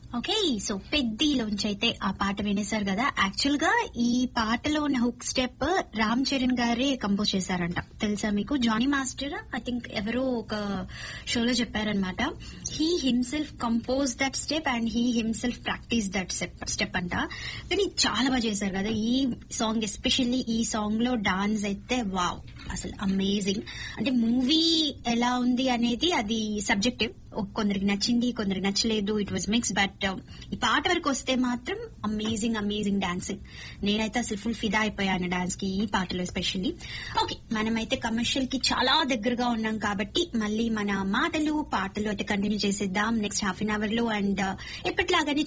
okay so పెద్దిలోంచి అయితే ఆ పాట వినేశారు కదా యాక్చువల్ గా ఈ పాటలో ఉన్న హుక్ స్టెప్ రామ్ చరణ్ గారే కంపోజ్ చేశారంట తెలుసా మీకు జానీ మాస్టర్ ఐ థింక్ ఎవరో ఒక షోలో చెప్పారనమాట he himself compose that step and he himself practice that step అంట కానీ చాలా బాగా చేశారు కదా ఈ సాంగ్ ఎస్పెషల్లీ ఈ సాంగ్ లో డాన్స్ అయితే వావ్ అసలు అమేజింగ్ అంటే మూవీ ఎలా ఉంది అనేది అది సబ్జెక్టివ్ కొందరికి నచ్చింది కొందరికి నచ్చలేదు ఇట్ వాజ్ మిక్స్ బట్ ఈ పాట వరకు వస్తే మాత్రం అమేజింగ్ అమేజింగ్ డాన్సింగ్ నేనైతే అసలు ఫుల్ ఫిదా అయిపోయాను డాన్స్ కి ఈ పాటలో ఎస్పెషల్లీ ఓకే మనమైతే కమర్షియల్ కి చాలా దగ్గరగా ఉన్నాం కాబట్టి మళ్ళీ మన మాటలు పాటలు అయితే కంటిన్యూ చేసేద్దాం నెక్స్ట్ హాఫ్ అన్ అవర్ లో అండ్ ఎప్పటిలాగానే